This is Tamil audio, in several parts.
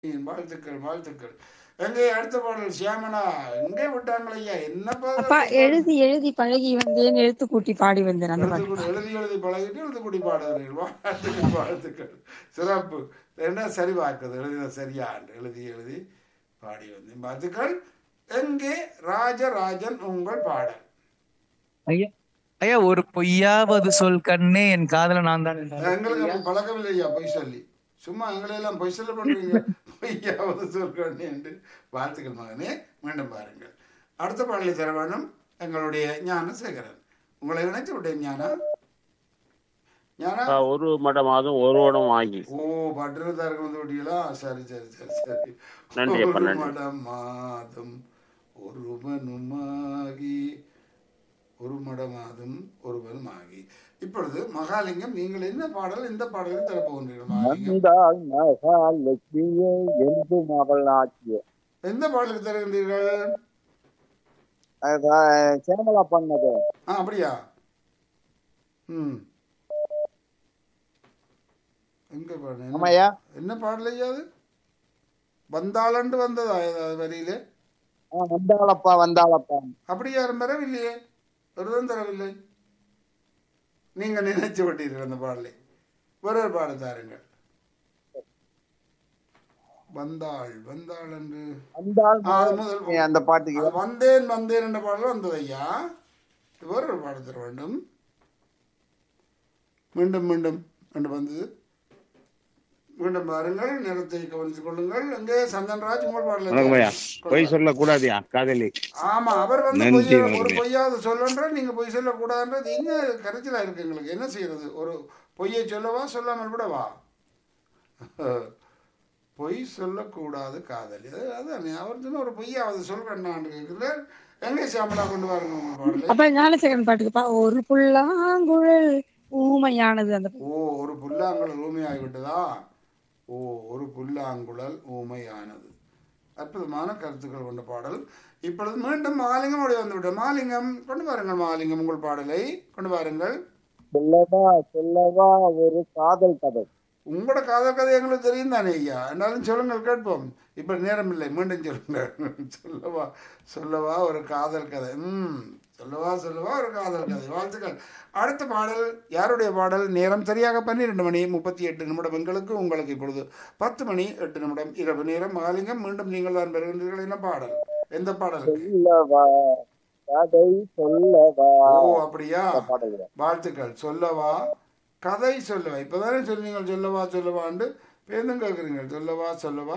வாழ்த்துக்கள் வாழ்த்துக்கள் எங்கே அடுத்த பாடல் சியாமனா எங்கே விட்டாங்களே ஐயா என்ன பாடல் அப்பா எழுதி எழுதி பழகி வந்தேன் எழுத்து கூட்டி பாடி வந்தேன் அந்த எழுதி பாட்டு கொடு- எழுதி எழுதி பழகிட்டு எழுதி கூடி பாடுகிறீர்கள் வாழ்த்துக்கள் வாழ்த்துக்கள் சிறப்பு என்ன சரி பார்க்குது எழுதின சரியா எழுதி எழுதி பாடி வந்தேன் வாழ்த்துக்கள் எங்கே ராஜராஜன் உங்கள் பாடல் ஐயா ஐயா ஒரு பொய்யாவது சொல் கண்ணே என் காதல நான் தான் என்றார். எங்களுக்கு அப்படி பழக்கம் இல்லையா பொய் சொல்லி சும்மா எங்களை எல்லாம் பொய் சொல்ல பண்றீங்க பொய்யாவது சொல்றேன் என்று வாழ்த்துக்கள் மகனே மீண்டும் பாருங்கள் அடுத்த பாடலை தர வேண்டும் எங்களுடைய ஞானசேகரன் உங்களை இணைத்து விட்டேன் ஞானா ஞானா ஆ, ஒரு மடமாதும் ஒரு வடம் ஆகி ஓ பட்டினத்தாருக்கு வந்து விட்டீங்களா சரி சரி சரி சரி நன்றி அப்பா, ஒரு நன்றி. மடம் மாதம் ஒருவனுமாகி ஒரு மடமாதும் ஒருவனுமாகி இப்பொழுது மகாலிங்கம் நீங்கள் என்ன பாடல் இந்த பாடலை தரப்போகின்றீர்கள் மகாலிங்கம் வந்தாள் மகாலட்சுமியே என்றும் அவள் ஆட்சியே எந்த பாடலுக்கு தருகின்றீர்கள் அதான் சேமலா பண்ணது ஆ அப்படியா ம் எங்க பாடல் என்ன- ஆமாய்யா என்ன பாடல் ஐயா அது வந்தாளண்டு வந்ததா ஏதாவது வரியிலே ஆ, வந்தாளப்பா வந்தாளப்பா அப்படி யாரும் வரவில்லையே ஒருவரும் தரவில்லை நீங்க நினைச்சு விட்டீர்கள் அந்த பாடலை வேறொரு பாட தாருங்கள் வந்தாள் வந்தாள் என்று வந்தாள் ஆ, அது முதல் நீ அந்த பாட்டுக்கு அது வந்தேன் வந்தேன் என்ற பாடல் வந்தது ஐயா வேறொரு பாடல் தர வேண்டும் மீண்டும் மீண்டும் என்று வந்தது மீண்டும் பாருங்கள் நேரத்தை கவனித்துக் கொள்ளுங்கள் அங்கே சந்தன்ராஜ் உங்கள் வணக்கம் ஐயா பாடலை பொய் சொல்லக்கூடாதுயா காதலி ஆமா அவர் வந்து நன்றி, பொய்ய- வணக்கம். ஒரு பொய்யாவது சொல்லன்ற நீங்க பொய் சொல்லக்கூடாதுன்றது என்ன கருத்துல இருக்கு எங்களுக்கு என்ன செய்யறது ஒரு பொய்யை சொல்லவா சொல்லாமல் விடவா பொய் சொல்லக்கூடாது காதலி அது அதான் அவர் சொன்ன ஒரு பொய்யாவது சொல்றேன்னான்னு கேட்கிறார் எங்கே சாமலா கொண்டு வாருங்க உங்க பாடலை அப்ப ஞானசேகரன் பாட்டுக்குப்பா ஒரு புல்லாங்குழல் ஊமையானது அந்த ஓ ஒரு புல்லாங்குழல் ஊமையாகிவிட்டதா ஓ ஒரு புல்லாங்குழல் ஊமையானது அற்புதமான கருத்துக்கள் கொண்ட பாடல் இப்பொழுது மீண்டும் மாலிங்கம் ஓடி வந்துவிட்டோம் மாலிங்கம் கொண்டு வாருங்கள் மாலிங்கம் உங்கள் பாடலை கொண்டு வாருங்கள் சொல்லவா சொல்லவா ஒரு காதல் கதை உங்களோட காதல் கதை எங்களுக்கு தெரியும் தானே ஐயா என்னாலும் சொல்லுங்கள் கேட்போம் இப்போ நேரம் இல்லை மீண்டும் சொல்லுங்கள் சொல்லவா சொல்லவா ஒரு காதல் கதை ம் சொல்லவா சொல்லவா ஒரு காதல் கதை வாழ்த்துக்கள் அடுத்த பாடல் யாருடைய பாடல் நேரம் சரியாக பன்னிரெண்டு மணி முப்பத்தி எட்டு நிமிடம் எங்களுக்கு உங்களுக்கு இப்பொழுது பத்து மணி எட்டு நிமிடம் இரவு நேரம் மாலிங்கம் மீண்டும் நீங்கள் தான் பெறுகின்றீர்கள் என்ன பாடல் எந்த பாடல் சொல்லவா கதை சொல்லவா ஓ அப்படியா அந்த பாடல் வாழ்த்துக்கள் சொல்லவா கதை சொல்லவா இப்போதானே சொன்னீங்க சொல்லவா சொல்லவான்னு பேருந்தும் கேட்குறீங்க சொல்லவா சொல்லவா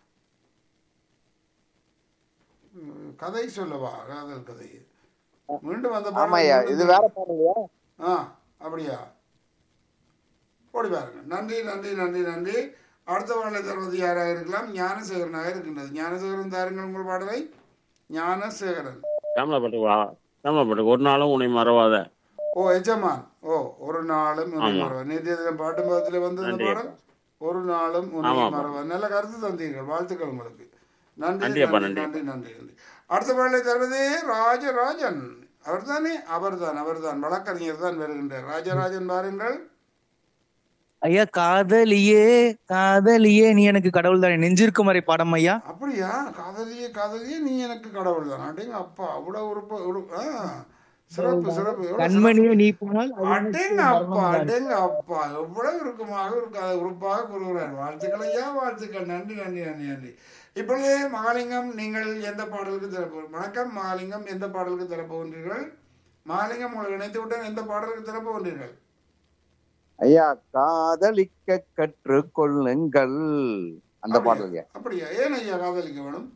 உம், கதை சொல்லவா காதல் கதை மீண்டும் அந்த பாடல் ஆமாய்யா மீண்டும் இது வேற பாடலையா ஆ அப்படியா ஓடி பாருங்க நன்றி நன்றி நன்றி நன்றி அடுத்த பாடலை தருவது யாராக இருக்கலாம் ஞானசேகரனாக இருக்கின்றது ஞானசேகரன் தாருங்கள் உங்கள் பாடலை ஞானசேகரன் சாமலாப்பட்டுக்கு சாமலாப்பட்டுக்கு ஒரு நாளும் உன்னை மறவாத ஓ எஜமான் ஓ ஒரு நாளும் உன்னை ஆமா. மறவா நேற்றைய தினம் பாட்டு பதத்தில் வந்து இந்த நன்றி பாடல் ஒரு நாளும் உன்னை ஆமா. மறவா நல்ல கருத்து தந்தீர்கள் வாழ்த்துக்கள் உங்களுக்கு நன்றி நன்றி அப்பா, நன்றி நன்றி. நன்றி நன்றி நன்றி அடுத்த பாடலை தருவது ராஜராஜன் அவர்தானே அவர்தான் அவர்தான் வழக்கறிஞர் தான் வருகின்றார் ராஜராஜன் பாருங்கள் ஐயா காதலியே காதலியே நீ எனக்கு கடவுள் தானே நெஞ்சிருக்கும் வரை பாடம் ஐயா அப்படியா காதலியே காதலியே நீ எனக்கு கடவுள் தான் அடேங்க அப்பா அவ்வளவு உறுப்பு உரு- ஆ, சிறப்பு சிறப்பு எவ்வளவு சிறப்பு. கண்மணியே நீ போனால் அது அடேங்க அப்பா அடேங்க அப்பா எவ்வளவு இருக்குமாக இருக்காது உறுப்பாக கூறுகிறார் வாழ்த்துக்கள் ஐயா வாழ்த்துக்கள் நன்றி நன்றி நன்றி நன்றி இப்பொழுது மகாலிங்கம் நீங்கள் எந்த பாடலுக்கு திறப்போ வணக்கம் மகாலிங்கம் எந்த பாடலுக்கு திறப்போகின்றீர்கள் மகாலிங்கம் உங்களை இணைத்து விட்டேன் எந்த பாடலுக்கு திறப்போகின்றீர்கள் ஐயா காதலிக்க கற்றுக்கொள்ளுங்கள் அந்த பாடலுங்க அப்படியா ஏன் ஐயா காதலிக்க வேணும்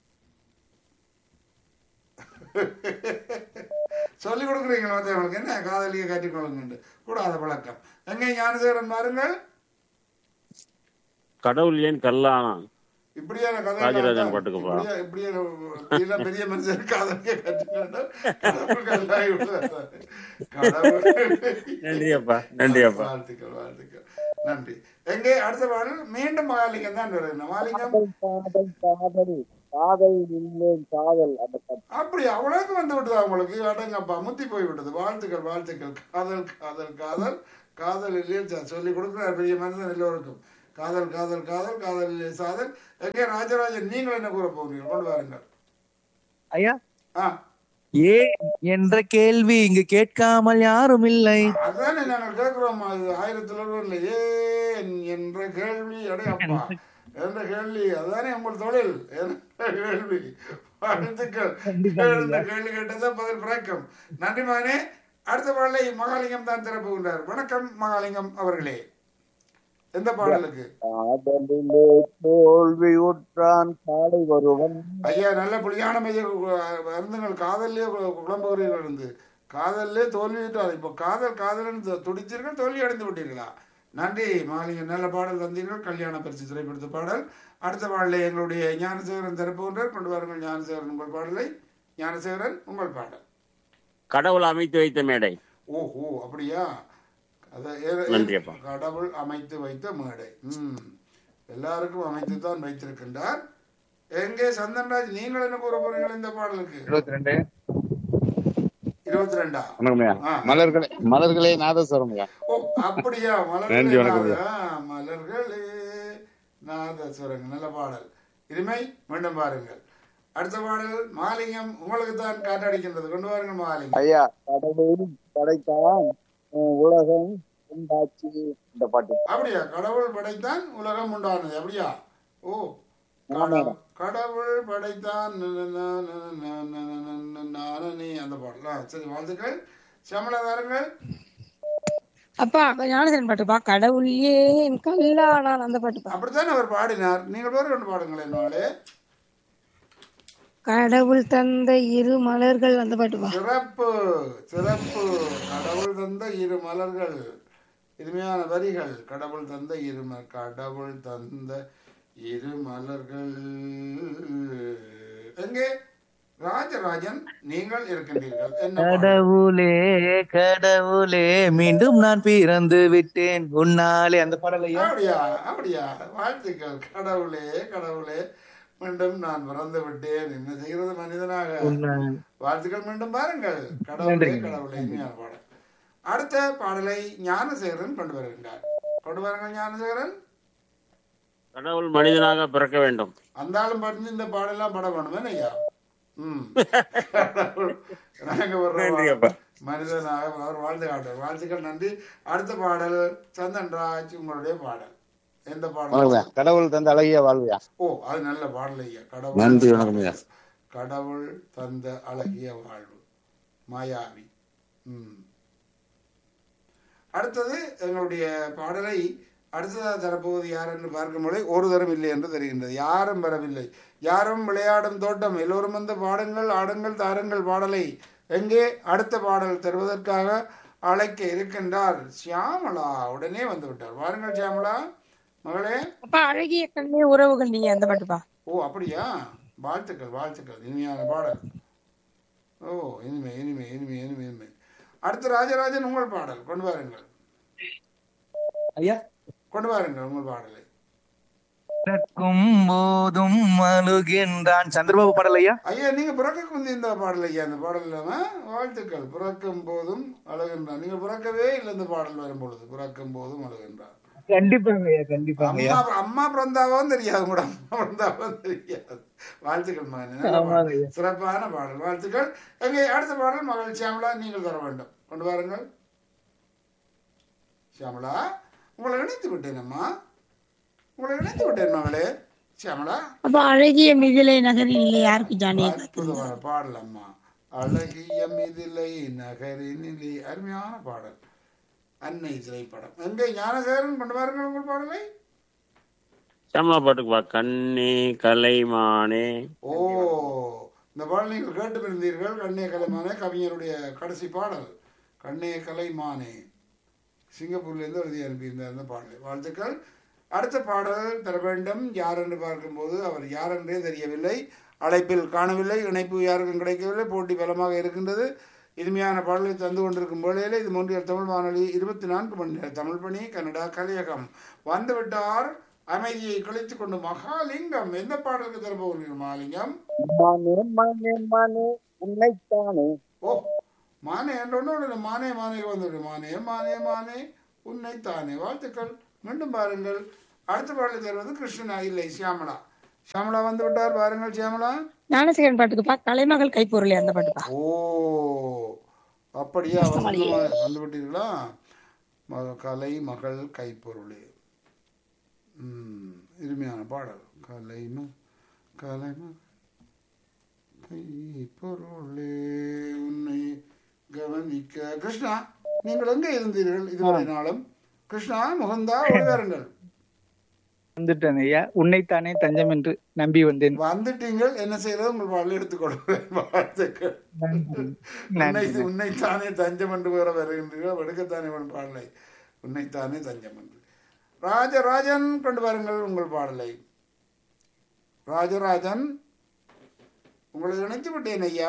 சொல்லிக் கொடுக்குறீங்களா மற்றவங்களுக்கு என்ன காதலிக்க கற்றுக்கொள்ளுங்க கூடாத பழக்கம் எங்கே ஞானசேகரன் பாருங்கள் கடவுள் ஏன் கல்லானான் இப்படியான கதை ராஜராஜன் பாட்டுக்கு போ. இப்படியா இப்படியே இப்படியெல்லாம் பெரிய மனுஷர் காதலிக்க கற்றுக்கொண்டால் கடவுள் கல்லாகி விடுவார். கடவுள் நன்றி அப்பா நன்றி அப்பா வாழ்த்துக்கள் வாழ்த்துக்கள் நன்றி எங்கே அடுத்த பாடல் மீண்டும் மகாலிங்கம் தான் வருகிறது மாலிங்கம் காதல் காதல் காதல் இல்லேன் காதல் அந்த பாட்டு அப்படி அவ்வளவுக்கு வந்து விட்டதா உங்களுக்கு அடங்கப்பா முத்தி போய் விட்டது வாழ்த்துக்கள் வாழ்த்துக்கள் காதல் காதல் காதல் காதல் இல்லையே சொல்லி கொடுக்குறார் பெரிய மனுஷன் எல்லோருக்கும் காதல் காதல் காதல் காதலிலே சாதல் எங்கே ராஜராஜன் நீங்கள் என்ன கூற போகிறீர்கள் கொண்டு வாருங்கள் ஐயா ஆ ஏ என்ற கேள்வி இங்கு கேட்காமல் யாரும் இல்லை அதானே நாங்கள் கேட்கிறோம் அது ஆயிரத்தில் ஒருவரில் ஏன் என்ற கேள்வி அடே அப்பா என்ற கேள்வி அதுதானே உங்கள் தொழில் என்ற கேள்வி வாழ்த்துக்கள் இந்த கேள்வி கேட்டதான் பதில் பிறக்கம் நன்றி மகனே அடுத்த பாடலை மகாலிங்கம் தான் திறப்புகின்றார் வணக்கம் மகாலிங்கம் அவர்களே எந்த பாடலுக்கு காதலிலே தோல்வி உற்றான் காலை வருவன் ஐயா நல்ல புலியான மைய வருந்துங்கள் காதல்லே குழம்புகிறீர்கள் இருந்து காதல்லே தோல்வியிட்டார் இப்போ காதல் காதலன் து- துடித்தீர்கள் தோல்வி அடைந்து விட்டீர்களா நன்றி மாலிங்க நல்ல பாடல் தந்தீர்கள் கல்யாண பரிசு திரைப்படத்து பாடல் அடுத்த பாடலை எங்களுடைய ஞானசேகரன் திறப்புகின்றார் கொண்டு வாருங்கள் ஞானசேகரன் உங்கள் பாடலை ஞானசேகரன் உங்கள் பாடல் கடவுள் அமைத்து வைத்த மேடை ஓஹோ அப்படியா அத ஏ- நன்றி அப்பா. கடவுள் அமைத்து வைத்த மேடை ம் எல்லாருக்கும் அமைத்து தான் வைத்திருக்கின்றார் எங்கே சந்தன்ராஜ் நீங்கள் என்ன கூற போறீங்கள் இந்த பாடலுக்கு இருபத்தி ரெண்டு இருபத்தி ரெண்டா வணக்கம்யா ஆ. மலர்களே மலர்களே நாதஸ்வரம்யா ஓ அப்படியா மலர்களே நன்றி, வணக்கம் நாத- ஆ, மலர்களே நாதஸ்வரங்க நல்ல பாடல் இனிமை மீண்டும் பாருங்கள் அடுத்த பாடல் மாலிங்கம் உங்களுக்கு தான் காற்றடிக்கின்றது கொண்டு வாருங்கள் மாலிங்கம் ஐயா கடவுள் படைத்தான் அஹ், உலகம் உண்டாச்சு இந்த பாட்டு அப்படியா கடவுள் படைத்தான் உலகம் உண்டானது அப்படியா ஓ கடவுள் கடவுள் படைத்தான் ந- ந- ந- ந- ந- ந- ந- ந- ந- நானே அந்த பாடல் ஆ, சரி வாழ்த்துக்கள் சமலதாரங்கள் அப்பா ஞானசேரன் பாட்டுப்பா கடவுளே என் கல்லானான் அந்த பாட்டுப்பா அப்படித்தான் அவர் பாடினார் நீங்கள் வேறு கொண்டு பாடுங்களேன் நாளே கடவுள் தந்த இரு மலர்கள் அந்த பாட்டுப்பா சிறப்பு சிறப்பு கடவுள் தந்த இரு மலர்கள் இனிமையான வரிகள் கடவுள் தந்த இரு ம- கடவுள் தந்த இரு மலர்கள் எங்கே ராஜராஜன் நீங்கள் இருக்கின்றீர்கள் என்ன பாடல்? கடவுளே கடவுளே மீண்டும் நான் பிறந்து விட்டேன் உன்னாலே அந்த பாடல் ஐயா அப்படியா அப்படியா வாழ்த்துக்கள் கடவுளே கடவுளே மீண்டும் நான் பிறந்து விட்டேன் என்ன செய்கிறது மனிதனாக உன்னால். வாழ்த்துக்கள் மீண்டும் பாருங்கள் கடவுளே கடவுளே இனிமையான பாடல் அடுத்த பாடலை ஞானசேகரன் கொண்டு வருகின்றார் கொண்டு வாருங்கள் ஞானசேகரன் கடவுள் மனிதனாக பிறக்க வேண்டும் அந்த ஆளும் படிச்சு இந்த பாடெல்லாம் பட வேணுமே ஐயா ம் கடவுள் நாங்க ஒரு நன்றி அப்பா. மனிதனாக அவர் வாழ்ந்து காட்டுவார் வாழ்த்துக்கள் நன்றி அடுத்த பாடல் சந்தன் ராஜ் உங்களுடைய பாடல் எந்த பாடல் வணக்கம்யா கடவுள் தந்த அழகிய வாழ்வியா ஓ அது நல்ல பாடல் ஐயா கடவுள் நன்றி வணக்கம்யா கடவுள் தந்த அழகிய வாழ்வு மாயாவி ம் அடுத்தது எங்களுடைய பாடலை அடுத்ததாக தரப்போவது யார் என்று பார்க்கும்போது ஒரு தரம் இல்லை என்று தெரிகின்றது யாரும் வரவில்லை யாரும் விளையாடும் தோட்டம் எல்லோரும் வந்து பாடுங்கள் ஆடுங்கள் தாருங்கள் பாடலை எங்கே அடுத்த பாடல் தருவதற்காக அழைக்க இருக்கின்றார் சியாமளா உடனே வந்து விட்டார் வாருங்கள் சியாமளா மகளே அப்பா அழகிய கண்ணே உறவுகள் நீங்க அந்த பாட்டுப்பா ஓ அப்படியா வாழ்த்துக்கள் வாழ்த்துக்கள் இனிமையான பாடல் ஓ இனிமை இனிமை இனிமை இனிமை இனிமை அடுத்து ராஜராஜன் உங்கள் பாடல் கொண்டு வாருங்கள் ஐயா கொண்டு வாருங்கள் உங்கள் பாடலை பிறக்கும் போதும் அழுகின்றான் சந்திரபாபு பாடல் ஐயா ஐயா நீங்க பிறக்க குந்தி இந்த பாடல் ஐயா இந்த பாடல் இல்லாம வாழ்த்துக்கள் பிறக்கும் போதும் அழுகின்றான் நீங்க பிறக்கவே இல்லை இந்த பாடல் வரும் பொழுது பிறக்கும் போதும் அழுகின்றான் கண்டிப்பாங்க ஐயா கண்டிப்பாங்க ஐயா அம்மா அம்மா பிறந்தாவும் தெரியாது கூட அம்மா பிறந்தாவும் தெரியாது வாழ்த்துக்கள் மகனே நல்ல ஆமாங்க பாடல். ஐயா. சிறப்பான பாடல் வாழ்த்துக்கள் எங்கே அடுத்த பாடல் மகள் சியாமலா நீங்கள் தர வேண்டும் கொண்டு வாருங்கள் சியாமலா உங்களை இணைத்து விட்டேன் அம்மா உங்களை இணைத்து விட்டேன் மகளே சியாமலா அப்ப அழகிய மிதிலை நகரில் யாருக்கு ஜானே அற்புதமான பாடல் அம்மா அழகிய மிதிலை நகரினிலே அருமையான பாடல் அன்னை திரைப்படம் எங்கே ஞானசேகரன் கொண்டு வாருங்கள் உங்கள் பாடலை சியாமலா பாட்டுக்கு வா கண்ணே கலைமானே ஓ இந்த பாடல் நீங்கள் கேட்டுப்பிருந்தீர்கள் கண்ணே கலைமானே கவிஞருடைய கடைசி பாடல் கண்ணே கலைமானே சிங்கப்பூர்லேருந்து எழுதி அனுப்பியிருந்தார் அந்த பாடலை வாழ்த்துக்கள் அடுத்த பாடல் தர வேண்டும் யார் என்று பார்க்கும்போது அவர் யார் என்றே தெரியவில்லை அழைப்பில் காணவில்லை இணைப்பு யாருக்கும் கிடைக்கவில்லை போட்டி பலமாக இருக்கின்றது இனிமையான பாடலை தந்து கொண்டிருக்கும் வேளையிலே இது மூன்றியல் தமிழ் வானொலி இருபத்தி நான்கு மணி நேர தமிழ் பணி கன்னடா கலையகம் வந்துவிட்டார் அமைதியை கழித்துக் கொண்டு மகாலிங்கம் எந்த பாடலுக்கு தர போகிறீர்கள் மகாலிங்கம் மானே மானே மானே உன்னைத்தானே ஓ மானே என்ற ஒன்று மானே மானே வந்துவிடு மானே மானே மானே உன்னைத்தானே வாழ்த்துக்கள் மீண்டும் பாருங்கள் அடுத்த பாடலை தருவது கிருஷ்ணனா இல்லை சியாமளா சியாமளா வந்து விட்டார் பாருங்கள் சியாமளா ஞானசேகரன் பாட்டுக்குப்பா கலைமகள் கைப்பொருளே அந்த பாட்டுப்பா ஓ அப்படியா வந்து வந்து விட்டீர்களா ம- கலை மகள் கைப்பொருளே ம் இனிமையான பாடல் கலை ம கலை ம கைப்பொருளே உன்னை கவனிக்க கிருஷ்ணா நீங்கள் எங்கே இருந்தீர்கள் இதுவரை நாளும் கிருஷ்ணா முகந்தா வருங்கள் வந்துட்டேன் ஐயா உன்னைத்தானே தஞ்சம் என்று நம்பி வந்தேன் வந்துட்டீங்கள் என்ன செய்யறது உங்கள் பாடல் எடுத்துக்கொள்வேன் வாழ்த்துக்கள் உன்னை உன்னைத்தானே தஞ்சம் என்று வேற வருகின்றீர்கள் எடுக்கத்தானே உன் பாடலை உன்னைத்தானே தஞ்சம் என்று ராஜராஜன் கொண்டு வாருங்கள் உங்கள் பாடலை ராஜராஜன் உங்களை இணைத்து விட்டேன் ஐயா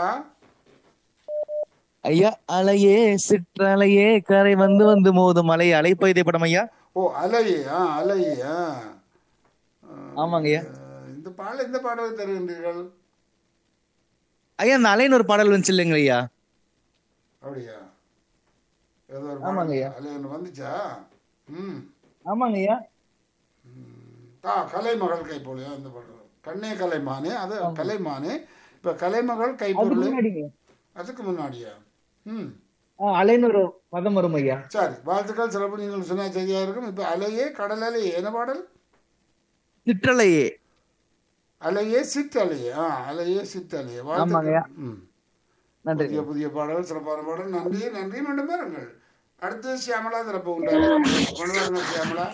ஐயா அலையே சிற்றலையே கரை வந்து வந்து மோதும் அலை அலைப்பயதை படம் ஐயா ஓ அலையே ஆ அலையே ஆ ஆமாங்க ஐயா அஹ், இந்த பாடல் இந்த பாடலை தருகின்றீர்கள் ஐயா அந்த அலைன்னு ஒரு பாடல் வந்துச்சு இல்லைங்க ஐயா அப்படியா ஏதோ ஒரு ஆமாங்க பாடல் ஐயா. அலை ஒன்று வந்துச்சா ம் ஆமாங்க ஐயா ஆ கலைமகள் கைப்பொருள் அந்த பாடல் கண்ணே கலைமானே அது கலைமானே இப்ப கலைமகள் அதுக்கு கைப்பொருள் முன்னாடிங்க அதுக்கு முன்னாடியா ம் ஆ, அலைன்னு ஒரு பதம் வரும் ஐயா சரி வாழ்த்துக்கள் சிறப்பு நீங்கள் சொன்ன செய்தியா இருக்கும் இப்ப அலையே கடல் அலையே என்ன பாடல் சிற்றலையே அலையே சிற்றலையே ஆ அலையே சிற்றலையே ஆமாங்க. வாழ்த்துக்கள் ம் நன்றி புதிய புதிய பாடல் சிறப்பான பாடல் நன்றி நன்றி மீண்டும் பாருங்கள் அடுத்து சியாமலா திறப்பு உண்டாரு கொண்டு வாருங்கள் சியாமலா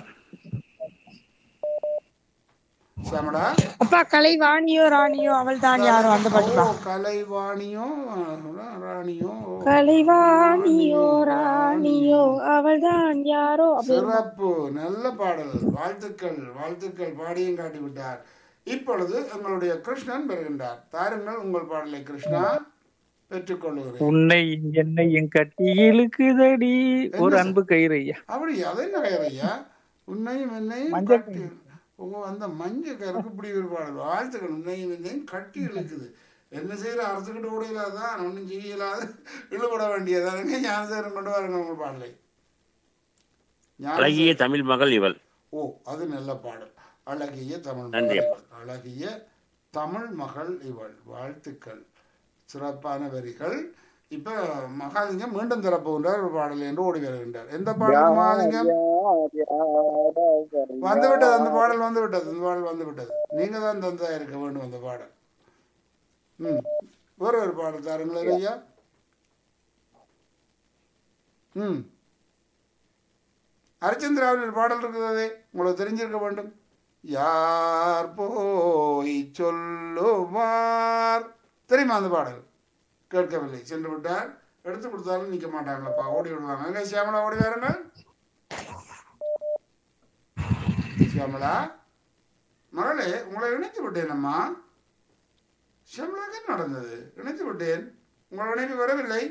சியாமலா அப்பா கலைவாணியோ ராணியோ அவள் தான் யாரோ அந்த பாட்டுப்பா ஓ, கலைவாணியோ ராணியோ கலைவாணியோ ராணியோ அவள் தான் யாரோ அப்படி சிறப்பு நல்ல பாடல் வாழ்த்துக்கள் வாழ்த்துக்கள் பாடியும் காட்டி விட்டார் இப்பொழுது எங்களுடைய கிருஷ்ணன் பெறுகின்றார் தாருங்கள் உங்கள் பாடலை கிருஷ்ணா பெற்றுக்கொள்கிறேன் உன்னை என்னையும் கட்டி இழுக்குதடி ஒரு அன்பு கயிறு ஐயா அப்படி அது என்ன கயிறு ஐயா உன்னையும் என்னையும் மஞ்சள் கட்டி ஓ அந்த மஞ்ச கருக்கு இப்படி ஒரு பாடல் வாழ்த்துக்கள் உன்னையும் என்னையும் கட்டி இழுக்குது என்ன செய்யற அரசுக்கிட்ட கூட இல்லாதான் ஒன்றும் செய்யலாது இழுபட வேண்டியதானுங்க ஞானசேகரன் கொண்டு வாருங்க உங்கள் பாடலை ஞானசேகரன் அழகிய தமிழ் மகள் இவள் ஓ அது நல்ல பாடல் அழகிய தமிழ் நன்றி. மகள் இவள் அழகிய தமிழ் மகள் இவள் வாழ்த்துக்கள் சிறப்பான வரிகள் இப்ப மகாலிங்கம் மீண்டும் திறப்புகின்றார் ஒரு பாடல் என்று ஓடி வருகின்றார் எந்த பாடல் மகாலிங்கம் வந்து விட்டது அந்த பாடல் வந்து விட்டது அந்த பாடல் வந்து விட்டது நீங்க தான் தந்ததா இருக்க வேண்டும் அந்த பாடல் ம் வேற ஒரு பாடல் தாருங்களேன் ஐயா ம் ஹரிச்சந்திராவில் ஒரு பாடல் இருக்குது உங்களுக்கு தெரிஞ்சிருக்க வேண்டும் யார் போய் சொல்லுவார் தெரியுமா அந்த பாடல் கேட்கவில்லை சென்று விட்டார் எடுத்து கொடுத்தாலும் நிக்க மாட்டாங்களப்பா ஓடி விடுவாங்க அங்க சியாமலா ஓடி வரங்க சியாமலா மகளே உங்களை இணைத்து விட்டேன் அம்மா சியாமலாக்கு என்ன நடந்தது இணைத்து விட்டேன் உங்கள் இணைப்பு வரவில்லை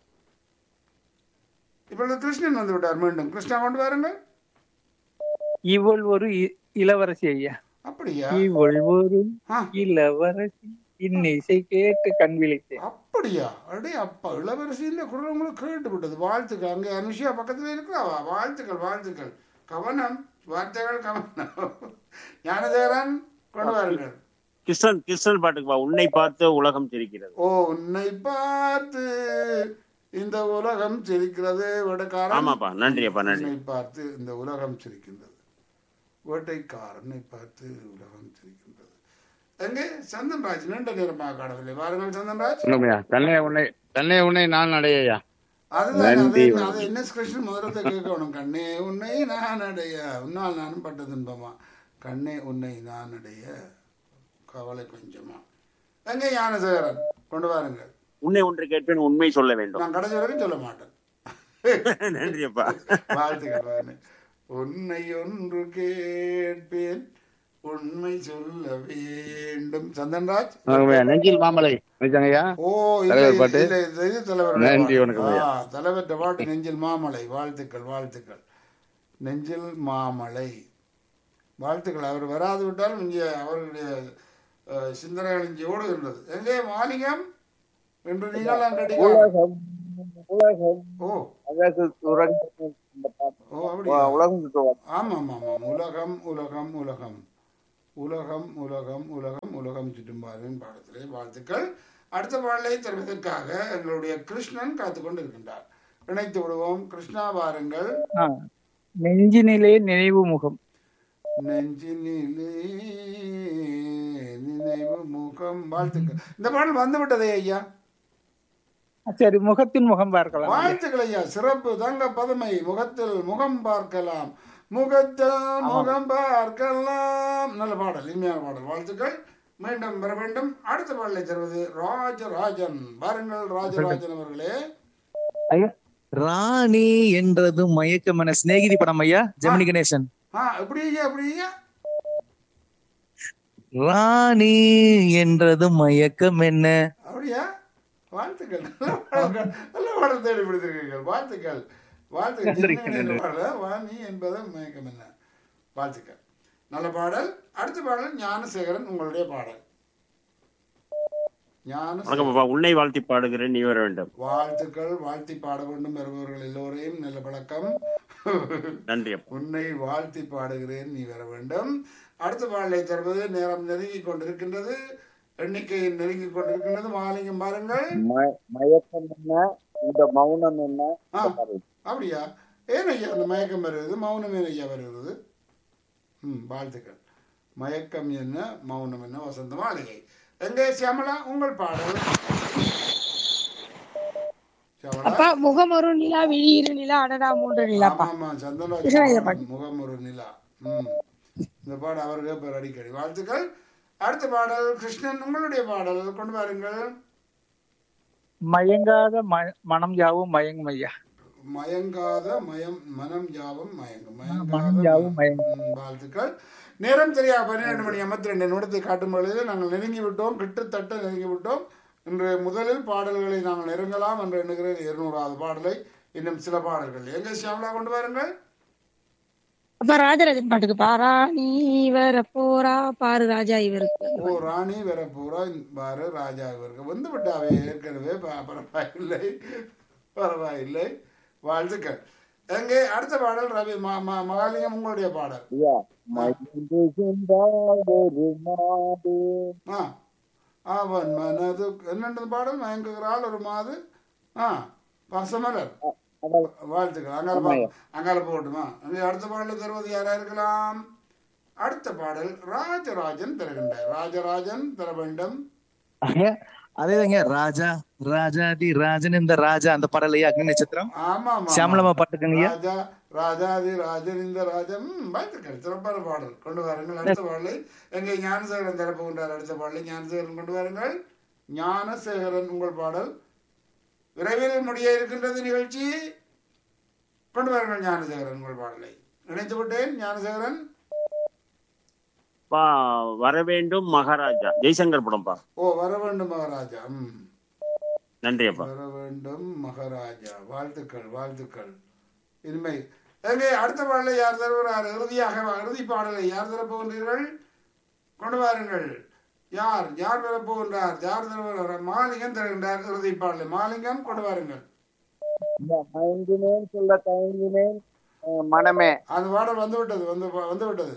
இப்பொழுது கிருஷ்ணன் வந்து விட்டார் மீண்டும் கிருஷ்ணா கொண்டு வாருங்கள் இவள் ஒரு இ- இளவரசி ஐயா அப்படியா இவள் ஒரு ஆ. இளவரசி இன்னிசை கேட்டு கண் விழித்தேன் அப்படியா அடே அப்பா இளவரசியின் குரல் உங்களுக்கு கேட்டு விட்டது வாழ்த்துக்கள் அங்கே அனுஷியா பக்கத்துல இருக்கிறாவா வாழ்த்துக்கள் வாழ்த்துக்கள் கவனம் வார்த்தைகள் கவனம் ஞானதேரன் கொண்டு வாருங்கள் கிருஷ்ணன் கிருஷ்ணன் பாட்டுக்கு வா உன்னை பார்த்து உலகம் சிரிக்கிறது ஓ உன்னை பார்த்து இந்த உலகம் சிரிக்கிறது வேட்டைக்காரன் ஆமாப்பா நன்றி அப்பா நன்றி உன்னை பார்த்து இந்த உலகம் சிரிக்கின்றது வேட்டைக்காரனை பார்த்து உலகம் சிரிக்கின்றது எங்கே சந்தன்ராஜ் நீண்ட நேரமாக காணவில்லை வாருங்கள் சந்தன்ராஜ் சொல்லுங்கய்யா தன்னை உன்னை தன்னை உன்னை நான் அடையா அதுதான் அது நன்றி. என்ன- அது என்ன கிருஷ்ணன் முதலத்தை கேட்கணும் கண்ணே உன்னை நான் அடைய உன்னால் நானும் பட்ட துன்பமா கண்ணே உன்னை நான் அடைய கவலை கொஞ்சமா எங்கே ஞானசேகரன் கொண்டு வாருங்கள் உன்னை ஒன்று கேட்பேன் உண்மை சொல்ல வேண்டும் நான் கடைசி வரைக்கும் சொல்ல மாட்டேன் நன்றி அப்பா வாழ்த்துக்கள் வாருங்கள். உன்னை ஒன்று கேட்பேன் உண்மை சொல்ல வேண்டும் சந்தன்ராஜ் சொல்லுங்கய்யா நெஞ்சில் மாமலை வச்சாங்கய்யா ஓ இல்ல தலைவர் பாட்டு? இல்ல இது இது தலைவர் நன்றி, வணக்கம் ஐயா. தலைவர்கிட்ட பாட்டு நெஞ்சில் மாமலை வாழ்த்துக்கள் வாழ்த்துக்கள் நெஞ்சில் மாமலை வாழ்த்துக்கள் அவர் வராது விட்டாலும் இங்கே அவர்களுடைய அஹ், சிந்தனைகள் இங்கே ஓடுகின்றது எங்கே மாலிங்கம் என்று நீங்கள் அங்கே உலகம் உலகம் ஓ அழகு சுரங்கம் இந்த பாட்டு ஓ அப்படியா உலகம் சுற்றுவார் ஆமாம் ஆமாம் உலகம் உலகம் உலகம் உலகம் உலகம் உலகம் உலகம் சுற்றும்பாரின் பாடத்திலே வாழ்த்துக்கள் அடுத்த பாடலை தருவதற்காக எங்களுடைய கிருஷ்ணன் காத்துக்கொண்டு இருக்கின்றார் இணைத்து விடுவோம் கிருஷ்ணா வாருங்கள் ஆ. நெஞ்சினிலே நினைவு முகம் நெஞ்சினிலே நினைவு முகம் வாழ்த்துக்கள் இந்த பாடல் வந்து விட்டதே ஐயா சரி முகத்தின் முகம் பார்க்கலாம் வாழ்த்துக்கள் ஐயா சிறப்பு தங்க பதுமை முகத்தில் முகம் பார்க்கலாம் முகத்தில் முகம் பார்க்கலாம் நல்ல பாடல் இனிமையான பாடல் வாழ்த்துக்கள் மீண்டும் பெற வேண்டும் அடுத்த பாடலை தருவது ராஜராஜன் வாருங்கள் ராஜராஜன் அவர்களே ஐயா ராணி என்றது மயக்கம் என சிநேகிதி படம் ஐயா ஜெமினி கணேசன் ஆ எப்படி ஐயா எப்படி ஐயா ராணி என்றது மயக்கம் என்ன அப்படியா வாழ்த்துக்கள் நல்ல பாடல்கள் நல்ல பாடல் தேடி பிடித்திருக்கீர்கள் வாழ்த்துக்கள் வாழ்த்துக்கள் நன்றி, என்ன நன்றி. பாடல் வாணி என்பது மயக்கம் என்ன வாழ்த்துக்கள் நல்ல பாடல் அடுத்த பாடல் ஞானசேகரன் உங்களுடைய பாடல் ஞான வணக்கம் பாப்பா உன்னை வாழ்த்தி பாடுகிறேன் நீ வர வேண்டும் வாழ்த்துக்கள் வாழ்த்தி பாட வேண்டும் வருபவர்கள் எல்லோரையும் நல்ல பழக்கம் நன்றி அப்பா உன்னை வாழ்த்தி பாடுகிறேன் நீ வர வேண்டும் அடுத்த பாடலை தருவது நேரம் நெருங்கி கொண்டிருக்கின்றது எண்ணிக்கை நெருங்கி கொண்டிருக்கின்றது மாலிங்கம் பாருங்கள் ம- மயக்கம் என்ன இந்த மௌனம் என்ன ஆ. இந்த பாடல். அப்படியா ஏன் ஐயா அந்த மயக்கம் வருகிறது மௌனம் ஏன் ஐயா வருகிறது ம் வாழ்த்துக்கள் மயக்கம் என்ன மௌனம் என்ன வசந்த மாளிகை எங்கே சியாமலா உங்கள் பாடல் சியாமலா அப்பா முகம் ஒரு நிலா விழி இரு நிலா அடடா மூன்று நிலாப்பா ஆமா சந்தன கிருஷ்ணகிரி பாட்டு. முகம் ஒரு நிலா ம் இந்த பாடு அவருக்கு பேர் அடிக்கடி வாழ்த்துக்கள் அடுத்த பாடல் கிருஷ்ணன் உங்களுடைய பாடல் கொண்டு வாருங்கள் மயங்காத ம- மனம் யாவும் மயங்கும் ஐயா மயங்காத மயம் மனம் யாவும் மயங்கும் மனம் மயங்காத யாவும் மயங்கும் ம், வாழ்த்துக்கள் நேரம் சரியா பன்னிரெண்டு மணி ஐம்பத்தி ரெண்டு நிமிடத்தை காட்டும் பொழுது நாங்கள் நெருங்கி விட்டோம் கிட்டத்தட்ட நெருங்கி விட்டோம் இன்று முதலில் பாடல்களை நாங்கள் நெருங்கலாம் என்று எண்ணுகிறேன் இருநூறாவது பாடலை இன்னும் சில பாடல்கள் எங்க சியாமலா கொண்டு வாருங்கள் அப்ப ராஜராஜன் பாட்டுக்கு பாரா நீ வர போறா பாரு ராஜா இவருக்கு ஓ ராணி வர பூரா பாரு ராஜா இவருக்கு வந்து விட்டாவே ஏற்கனவே ப- பரவாயில்லை பரவாயில்லை வாழ்த்துக்கள் எங்கே அடுத்த பாடல் ரவி ம- ம- மகாலிங்கம் உங்களுடைய பாடல் ஐயா மயங்கு சென்றால் ஒரு மாடு ஆ அவன் மனது என்னென்றது பாடல் மயங்குகிறாள் ஒரு மாது ஆ பசமலர் அதான் வாழ்த்துக்கள் அங்கால பா- அங்கால போட்டுமா அங்கே அடுத்த பாடலை தருவது யாரா இருக்கலாம் அடுத்த பாடல் ராஜராஜன் தருகின்றார் ராஜராஜன் தர வேண்டும் ஐயா அதேதாங்க ராஜா ராஜாதி ராஜன் இந்த ராஜா அந்த பாடல் ஐயா அக்னி நட்சத்திரம் ஆமா ஆமா சியாமலமா பாட்டுக்குங்க ஐயா ராஜா ராஜாதி ராஜன் இந்த ராஜன் ம், வாழ்த்துக்கள் சிறப்பான பாடல் கொண்டு வாருங்கள் அடுத்த பாடலை எங்கே ஞானசேகரன் தரப்புகின்றார் அடுத்த பாடலை ஞானசேகரன் கொண்டு வாருங்கள் ஞானசேகரன் உங்கள் பாடல் விரைவில் முடிய இருக்கின்றது நிகழ்ச்சி கொண்டு வாருங்கள் ஞானசேகரன் உங்கள் பாடலை நினைத்து விட்டேன் ஞானசேகரன் பா வர வேண்டும் மகாராஜா ஜெய்சங்கர் படம்பா ஓ வர வேண்டும் மகாராஜா ம் நன்றி அப்பா வர வேண்டும் மகாராஜா வாழ்த்துக்கள் வாழ்த்துக்கள் இனிமை எங்கே அடுத்த பாடலை யார் தருகிறார் இறுதியாக இறுதி பாடலை யார் தரப்போகின்றீர்கள் கொண்டு வாருங்கள் யார் யார் தரப்போகின்றார் யார் தருகிறார் மாலிங்கம் தருகின்றார் இறுதி பாடலை மாலிங்கம் கொண்டு வாருங்கள் ஐயா, மயங்கினேன் சொல்ல தயங்கினேன் அஹ், மனமே அந்த பாடல் வந்து விட்டது வந்து வந்து விட்டது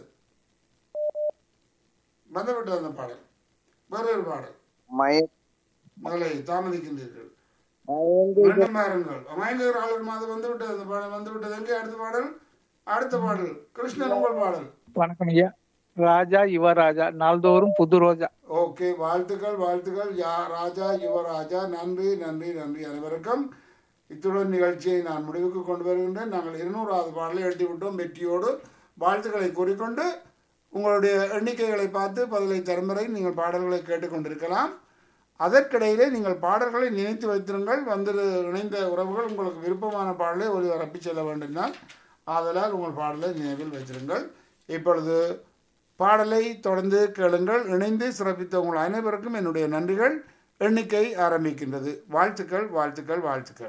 வந்து விட்டது அந்த பாடல் வேறொரு பாடல் மய மகளை தாமதிக்கின்றீர்கள் மயங்கு மீண்டும் பாருங்கள் மயங்கர் ஆளுநர் மாதம் வந்து விட்டது அந்த பாடல் வந்து விட்டது எங்கே அடுத்த பாடல் அடுத்த பாடல் கிருஷ்ணன் உங்கள் பாடல் வணக்கம் ஐயா ராஜா யுவராஜா நாள்தோறும் புது ரோஜா ஓகே வாழ்த்துக்கள் வாழ்த்துக்கள் யா ராஜா யுவராஜா நன்றி நன்றி நன்றி அனைவருக்கும் இத்துடன் நிகழ்ச்சியை நான் முடிவுக்கு கொண்டு வருகின்றேன் நாங்கள் இருநூறாவது பாடலை எழுதி விட்டோம் வெற்றியோடு வாழ்த்துக்களை கூறிக்கொண்டு உங்களுடைய எண்ணிக்கைகளை பார்த்து பதிலை தரும் வரை நீங்கள் பாடல்களை கேட்டுக்கொண்டிருக்கலாம் அதற்கிடையிலே நீங்கள் பாடல்களை நினைத்து வைத்திருங்கள் வந்து இணைந்த உறவுகள் உங்களுக்கு விருப்பமான பாடலை ஒரு ரப்பி செல்ல வேண்டும்னால் ஆதலால் உங்கள் பாடலை நினைவில் வைத்திருங்கள் இப்பொழுது பாடலை தொடர்ந்து கேளுங்கள் இணைந்து சிறப்பித்த உங்கள் அனைவருக்கும் என்னுடைய நன்றிகள் எண்ணிக்கை ஆரம்பிக்கின்றது வாழ்த்துக்கள் வாழ்த்துக்கள் வாழ்த்துக்கள்